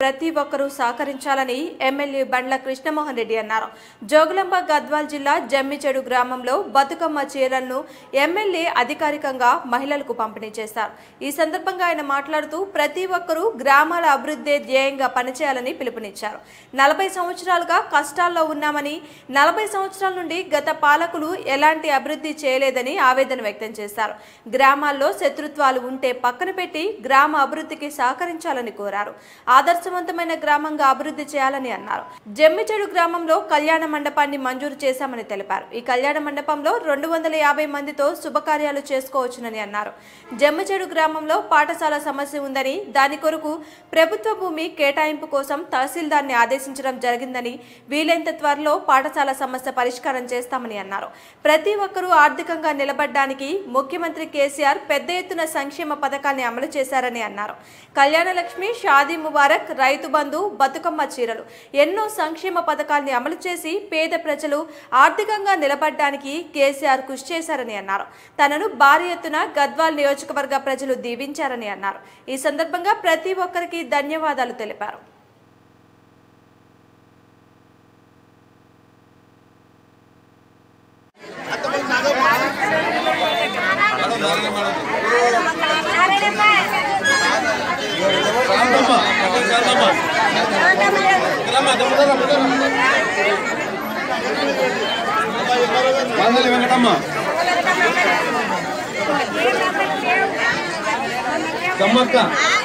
ప్రతి ఒక్కరూ సహకరించాలని ఎమ్మెల్యే బండ్ల కృష్ణమోహన్ రెడ్డి అన్నారు జోగులాంబ గద్వాల్ జిల్లా జమ్మిచెడు గ్రామంలో బతుకమ్మ చీరలను ఎమ్మెల్యే అధికారికంగా మహిళలకు పంపిణీ చేశారు ఈ సందర్భంగా ఆయన మాట్లాడుతూ ప్రతి ఒక్కరూ గ్రామాల అభివృద్ధి ధ్యేయంగా పనిచేయాలని పిలుపునిచ్చారు నలభై సంవత్సరాలుగా కష్టాల్లో ఉన్నామని నలభై సంవత్సరాల నుండి గత పాలకులు ఎలాంటి అభివృద్ధి చేయలేదని ఆవేదన వ్యక్తం చేశారు గ్రామాల్లో శత్రుత్వాలు ఉంటే పక్కన పెట్టి గ్రామ అభివృద్ధికి సహకరించాలని కోరారు ఆదర్శవంతమైన గ్రామంగా అభివృద్ధి చేయాలని అన్నారు జమ్మిచెడు గ్రామంలో కళ్యాణ మండపాన్ని మంజూరు చేశామని తెలిపారు ఈ కళ్యాణ మండపంలో రెండు వందల యాభై మందితో శుభకార్యాలు చేసుకోవచ్చునని అన్నారు జమ్మిచెడు గ్రామంలో పాఠశాల సమస్య ఉందని దాని కొరకు ప్రభుత్వ భూమి కేటాయింపు కోసం తహసీల్దార్ని ఆదేశించడం జరిగిందని వీలైనంత త్వరలో పాఠశాల సమస్య పరిష్కారం చేస్తామని అన్నారు ప్రతి ఒక్కరూ ఆర్థికంగా నిలబడడానికి ముఖ్యమంత్రి కేసీఆర్ పెద్ద ఎత్తున సంక్షేమ పథకాన్ని అమలు చేశారని అన్నారు కళ్యాణ లక్ష్మి షాదీ ముబారక్ రైతు బంధు బతుకమ్మ చీరలు ఎన్నో సంక్షేమ పథకాల్ని అమలు చేసి పేద ప్రజలు ఆర్థికంగా నిలబడడానికి కేసీఆర్ కృషి చేశారని అన్నారు తనను భారీ ఎత్తున గద్వాల్ నియోజకవర్గ ప్రజలు దీవించారని అన్నారు ఈ సందర్భంగా ప్రతి ఒక్కరికి ధన్యవాదాలు తెలిపారు వందలి వెంకటమ్మ సమ్మక్క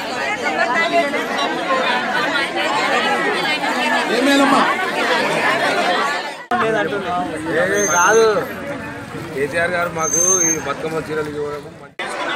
ఏమేనమ్మా ఏ కాదు కేసీఆర్ గారు మాకు ఈ బతుకమ్మ చీరలు ఇవ్వడం మంచి-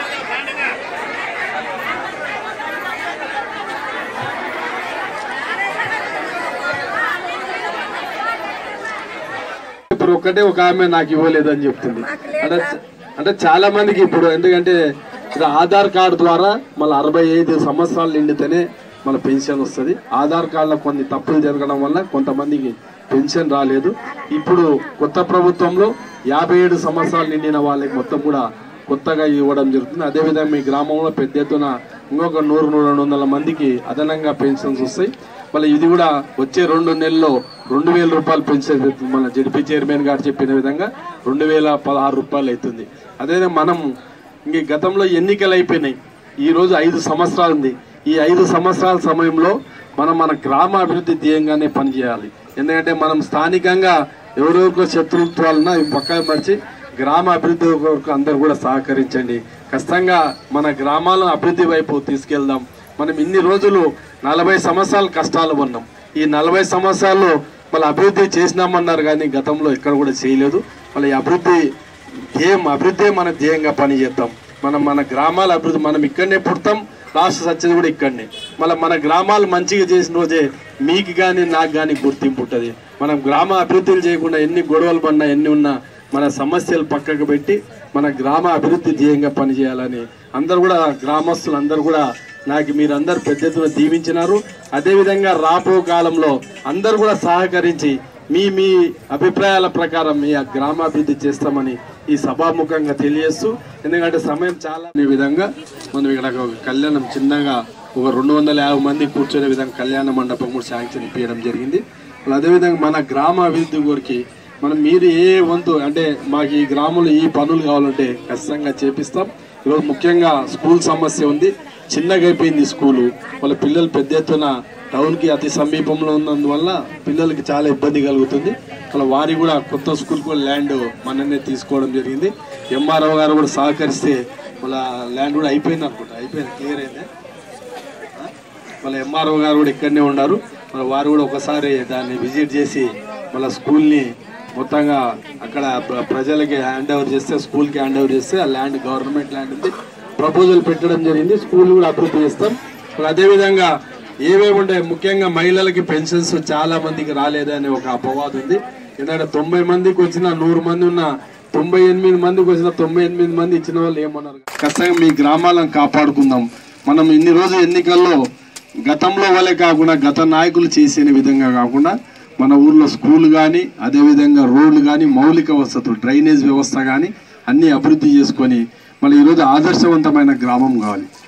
ఇప్పుడు ఒక్కటే ఒక ఆమె నాకు ఇవ్వలేదు అని చెప్తుంది అంటే అంటే చాలా మందికి ఇప్పుడు ఎందుకంటే ఇది ఆధార్ కార్డు ద్వారా మళ్ళీ అరవై ఐదు సంవత్సరాలు నిండితేనే మన పెన్షన్ వస్తుంది ఆధార్ కార్డులో కొన్ని తప్పులు జరగడం వల్ల కొంతమందికి పెన్షన్ రాలేదు ఇప్పుడు కొత్త ప్రభుత్వంలో యాభై ఏడు సంవత్సరాలు నిండిన వాళ్ళకి మొత్తం కూడా కొత్తగా ఇవ్వడం జరుగుతుంది అదేవిధంగా మీ గ్రామంలో పెద్ద ఎత్తున ఇంకొక నూరు నూరు రెండు వందల మందికి అదనంగా పెన్షన్స్ వస్తాయి మళ్ళీ ఇది కూడా వచ్చే రెండు నెలల్లో రెండు వేల రూపాయలు పెన్షన్ అవుతుంది. మన జడ్పీ చైర్మన్ గారు చెప్పిన విధంగా రెండు వేల పదహారు రూపాయలు అవుతుంది అదేవిధంగా మనం ఇంక గతంలో ఎన్నికలు అయిపోయినాయి ఈ రోజు ఐదు సంవత్సరాలు ఉంది ఈ ఐదు సంవత్సరాల సమయంలో మనం మన గ్రామ అభివృద్ధి ధ్యేయంగానే పనిచేయాలి ఎందుకంటే మనం స్థానికంగా ఎవరెవరికో శత్రుత్వాలన్నా ఇవి పక్కన మర్చి గ్రామ అభివృద్ధి కొరకు అందరూ కూడా సహకరించండి ఖచ్చితంగా మన గ్రామాలను అభివృద్ధి వైపు తీసుకెళ్దాం మనం ఇన్ని రోజులు నలభై సంవత్సరాలు కష్టాలు ఉన్నాం ఈ నలభై సంవత్సరాలు మళ్ళీ అభివృద్ధి చేసినామన్నారు కానీ గతంలో ఎక్కడ కూడా చేయలేదు మళ్ళీ ఈ అభివృద్ధి ధ్యేయం అభివృద్ధి మన ధ్యేయంగా పని చేద్దాం మనం మన గ్రామాల అభివృద్ధి మనం ఇక్కడనే పుడతాం రాష్ట్ర సత్యది కూడా ఇక్కడనే మళ్ళీ మన గ్రామాలు మంచిగా చేసిన రోజే మీకు కానీ నాకు కానీ గుర్తింపు ఉంటుంది మనం గ్రామ అభివృద్ధులు చేయకుండా ఎన్ని గొడవలు పడినా ఎన్ని ఉన్నా మన సమస్యలు పక్కకు పెట్టి మన గ్రామ అభివృద్ధి ధ్యేయంగా పనిచేయాలని అందరూ కూడా గ్రామస్తులు అందరూ కూడా నాకు మీరందరూ పెద్ద ఎత్తున దీవించినారు అదేవిధంగా రాబో కాలంలో అందరూ కూడా సహకరించి మీ మీ అభిప్రాయాల ప్రకారం మీ ఆ గ్రామాభివృద్ధి చేస్తామని ఈ సభాముఖంగా తెలియజేస్తూ ఎందుకంటే సమయం చాలా ఈ విధంగా మనం ఇక్కడ ఒక కళ్యాణం చిన్నగా ఒక రెండు వందల యాభై మంది కూర్చునే విధంగా కళ్యాణ మండపం కూడా శాంక్షన్ ఇప్పించడం జరిగింది మళ్ళీ అదేవిధంగా మన గ్రామ అభివృద్ధి కొరికి మనం మీరు ఏ వంతు అంటే మాకు ఈ గ్రామంలో ఈ పనులు కావాలంటే ఖచ్చితంగా చేపిస్తాం ఈరోజు ముఖ్యంగా స్కూల్ సమస్య ఉంది చిన్నగా అయిపోయింది స్కూలు వాళ్ళ పిల్లలు పెద్ద ఎత్తున టౌన్కి అతి సమీపంలో ఉన్నందువల్ల పిల్లలకి చాలా ఇబ్బంది కలుగుతుంది అలా వారి కూడా కొత్త స్కూల్ కూడా ల్యాండ్ మననే తీసుకోవడం జరిగింది ఎంఆర్ఓ గారు కూడా సహకరిస్తే వాళ్ళ ల్యాండ్ కూడా అయిపోయింది అనుకుంటా అయిపోయింది క్లియర్ అయింది వాళ్ళ ఎంఆర్ఓ గారు కూడా ఇక్కడనే ఉన్నారు మరి వారు కూడా ఒకసారి దాన్ని విజిట్ చేసి వాళ్ళ స్కూల్ని మొత్తంగా అక్కడ ప్ర- ప్రజలకి హ్యాండ్ ఓవర్ చేస్తే స్కూల్కి హ్యాండ్ ఓవర్ చేస్తే ఆ ల్యాండ్ గవర్నమెంట్ ల్యాండ్ ఉంది ప్రపోజల్ పెట్టడం జరిగింది స్కూల్ కూడా అభివృద్ధి చేస్తాం మరి అదేవిధంగా ఏవేవి ఉంటాయి ముఖ్యంగా మహిళలకి పెన్షన్స్ చాలా మందికి రాలేదనే ఒక అపవాదం ఉంది ఎందుకంటే తొంభై మందికి వచ్చిన నూరు మంది ఉన్న తొంభై ఎనిమిది మందికి వచ్చిన తొంభై ఎనిమిది మంది ఇచ్చిన వాళ్ళు ఏమన్నారు ఖచ్చితంగా మీ గ్రామాలను కాపాడుకుందాం మనం ఇన్ని రోజులు ఎన్నికల్లో గతంలో వల్లే కాకుండా గత నాయకులు చేసిన విధంగా కాకుండా మన ఊర్లో స్కూల్ కానీ అదేవిధంగా రోడ్లు కానీ మౌలిక వసతులు డ్రైనేజ్ వ్యవస్థ కానీ అన్నీ అభివృద్ధి చేసుకొని మళ్ళీ ఈరోజు ఆదర్శవంతమైన గ్రామం కావాలి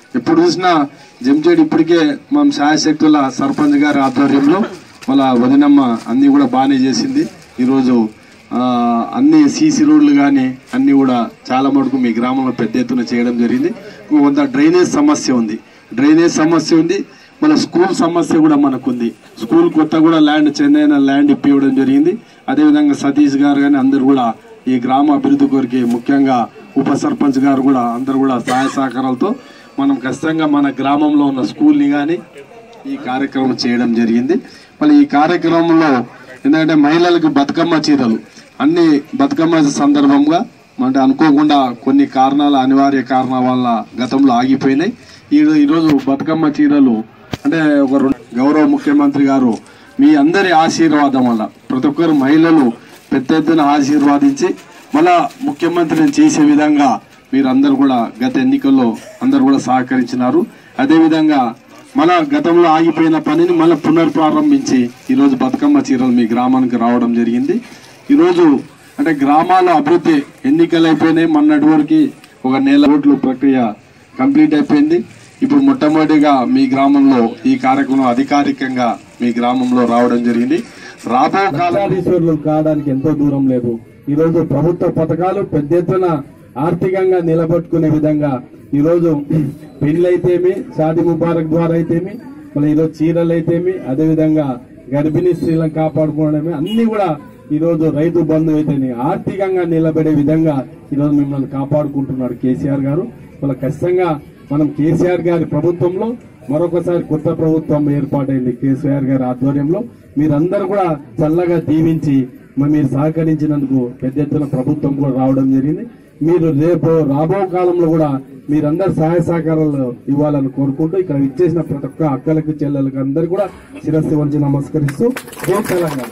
ఎప్పుడు చూసినా జంచేడు ఇప్పటికే మన శాయశక్తుల సర్పంచ్ గారి ఆధ్వర్యంలో వాళ్ళ వదినమ్మ అన్ని కూడా బాగానే చేసింది ఈరోజు ఆ, అన్ని సీసీ రోడ్లు కానీ అన్ని కూడా చాలా మటుకు మీ గ్రామంలో పెద్ద ఎత్తున చేయడం జరిగింది కొంత డ్రైనేజ్ సమస్య ఉంది డ్రైనేజ్ సమస్య ఉంది మన స్కూల్ సమస్య కూడా మనకు ఉంది స్కూల్ కొత్త కూడా ల్యాండ్ చెన్నైన ల్యాండ్ ఇప్పివ్వడం జరిగింది అదేవిధంగా సతీష్ గారు కానీ అందరు కూడా ఈ గ్రామ అభివృద్ధి కొరికి ముఖ్యంగా ఉప సర్పంచ్ గారు కూడా అందరు కూడా సహాయ సహకారాలతో మనం ఖచ్చితంగా మన గ్రామంలో ఉన్న స్కూల్ని కానీ ఈ కార్యక్రమం చేయడం జరిగింది మళ్ళీ ఈ కార్యక్రమంలో ఎందుకంటే మహిళలకు బతుకమ్మ చీరలు అన్ని బతుకమ్మ సందర్భంగా అంటే అనుకోకుండా కొన్ని కారణాల అనివార్య కారణాల వల్ల గతంలో ఆగిపోయినాయి ఈ ఈరోజు బతుకమ్మ చీరలు అంటే ఒక రెండు- గౌరవ ముఖ్యమంత్రి గారు మీ అందరి ఆశీర్వాదం వల్ల ప్రతి ఒక్కరు మహిళలు పెద్ద ఎత్తున ఆశీర్వాదించి మళ్ళా ముఖ్యమంత్రిని చేసే విధంగా మీరందరూ కూడా గత ఎన్నికల్లో అందరు కూడా సహకరించినారు అదేవిధంగా మన గతంలో ఆగిపోయిన పనిని మళ్ళీ పునర్ప్రారంభించి ఈరోజు బతుకమ్మ చీరలు మీ గ్రామానికి రావడం జరిగింది ఈరోజు అంటే గ్రామాల అభివృద్ధి ఎన్నికలు అయిపోయినాయి మొన్నటి వరకు ఒక నెల ఓట్లు ప్రక్రియ కంప్లీట్ అయిపోయింది ఇప్పుడు మొట్టమొదటిగా మీ గ్రామంలో ఈ కార్యక్రమం అధికారికంగా మీ గ్రామంలో రావడం జరిగింది రాబో కాలాధీశ్వరులు కావడానికి ఎంతో దూరం లేదు ఈ రోజు ప్రభుత్వ పథకాలు పెద్ద ఎత్తున ఆర్థికంగా నిలబెట్టుకునే విధంగా ఈ రోజు పెళ్లైతేమి షాది ముబారక్ ద్వారా అయితేమి మళ్ళీ ఈరోజు చీరలు అయితేమి అదేవిధంగా గర్భిణీ స్త్రీలను కాపాడుకోవడమే అన్ని కూడా ఈ రోజు రైతు బంధు అయితేనే ఆర్థికంగా నిలబడే విధంగా ఈ రోజు మిమ్మల్ని కాపాడుకుంటున్నాడు కేసీఆర్ గారు వాళ్ళ ఖచ్చితంగా మనం కేసీఆర్ గారి ప్రభుత్వంలో మరొకసారి కొత్త ప్రభుత్వం ఏర్పాటైంది కేసీఆర్ గారి ఆధ్వర్యంలో మీరందరూ కూడా చల్లగా దీవించి మరి మీరు సహకరించినందుకు పెద్ద ఎత్తున ప్రభుత్వం కూడా రావడం జరిగింది మీరు రేపు రాబో కాలంలో కూడా మీరందరు సహాయ సహకారాలు ఇవ్వాలని కోరుకుంటూ ఇక్కడ ఇచ్చేసిన ప్రతి ఒక్క అక్కలకు చెల్లెలకు అందరు కూడా శిరస్సు వంచి నమస్కరిస్తూ జై తెలంగాణ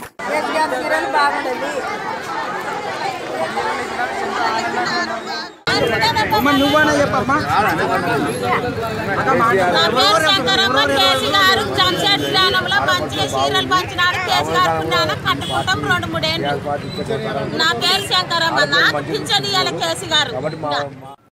నా పేరు శంకరమ్మ కేసీ గారు జంషెడ్ స్థానంలో పంచి చీరలు పంచినారు కేసీ గారు పుణ్యాన కట్టుకుంటాం రెండు మూడేళ్ళు నా పేరు శంకరమ్మ నాకు పింఛన్ ఇయ్యాలి కేసీ గారు కాబట్టి మా మా